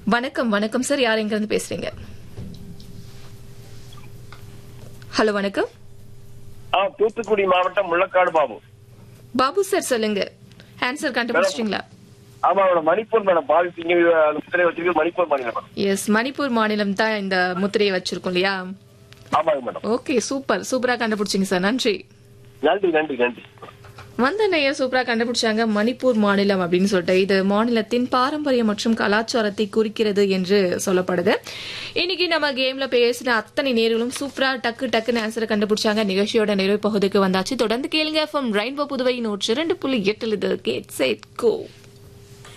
வணக்கம் வணக்கம் சார் யார் எங்க இருந்து பேசுறீங்க ஹலோ வணக்கம் ஆ தூத்துக்குடி மாவட்டம் முள்ளக்காடு பாபு பாபு சார் சொல்லுங்க ஆன்சர் கண்டுபிடிச்சிட்டீங்களா ஆமா மேடம் மணிப்பூர் மேடம் பாவி சிங்க அந்த முத்திரை வச்சிருக்கு மணிப்பூர் மாநிலம் மேடம் எஸ் மணிப்பூர் மாநிலம் தான் இந்த முத்திரையை வச்சிருக்கோம் இல்லையா ஆமாங்க மேடம் ஓகே சூப்பர் சூப்பரா கண்டுபிடிச்சிங்க சார் நன்றி நன்றி நன்றி நன்றி வந்த நேயர் சூப்பரா கண்டுபிடிச்சாங்க மணிப்பூர் மாநிலம் அப்படின்னு சொல்லிட்டு இது மாநிலத்தின் பாரம்பரியம் மற்றும் கலாச்சாரத்தை குறிக்கிறது என்று சொல்லப்படுது இன்னைக்கு நம்ம கேம்ல பேசின அத்தனை நேர்களும் சூப்பரா டக்கு டக்குன்னு ஆன்சரை கண்டுபிடிச்சாங்க நிகழ்ச்சியோட நிறைவு பகுதிக்கு வந்தாச்சு தொடர்ந்து கேளுங்க ஃப்ரம் ரெயின்போ புதுவை நூற்று இரண்டு புள்ளி எட்டில் இது கேட் செட் கோ